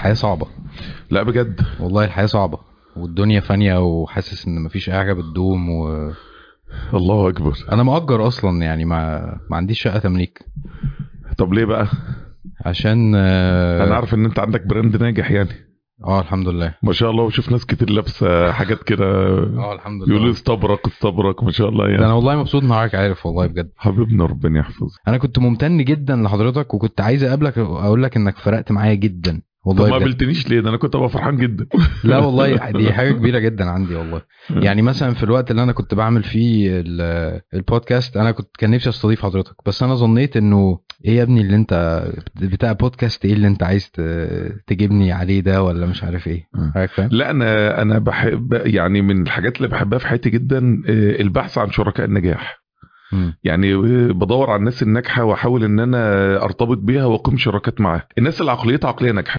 الحياه صعبه لا بجد والله الحياه صعبه والدنيا فانيه وحاسس ان مفيش اي حاجه بتدوم وانا الله اكبر مأجر اصلا يعني ما ما عنديش شقه تمليك طب ليه بقى عشان اه انا عارف ان انت عندك براند ناجح يعني آه، الحمد لله ما شاء الله وشوف ناس كتير لابسه حاجات كده اه الحمد لله يقولوا استبرق استبرق ما شاء الله ده يعني انا والله مبسوط ان حضرتك عارف والله بجد حبيبنا ربنا يحفظك انا كنت ممتن جدا لحضرتك وكنت عايز اقابلك اقول لك انك فرقت معايا جدا طب ما والله بجد. قابلتنيش ليه ده انا كنت ابقى فرحان جدا لا والله دي حاجه كبيره جدا عندي والله يعني مثلا في الوقت اللي انا كنت بعمل فيه ال- البودكاست انا كنت كان نفسي استضيف حضرتك بس انا ظنيت انه ايه يا ابني اللي انت بتاع بودكاست ايه اللي انت عايز ت- تجيبني عليه ده ولا مش عارف ايه آه. حضرتك فاهم لا انا انا بحب يعني من الحاجات اللي بحبها في حياتي جدا آه، البحث عن شركاء النجاح مم. يعني آه، بدور على الناس الناجحه واحاول ان انا ارتبط بيها واقيم شراكات معاها الناس اللي عقليتها عقليه ناجحه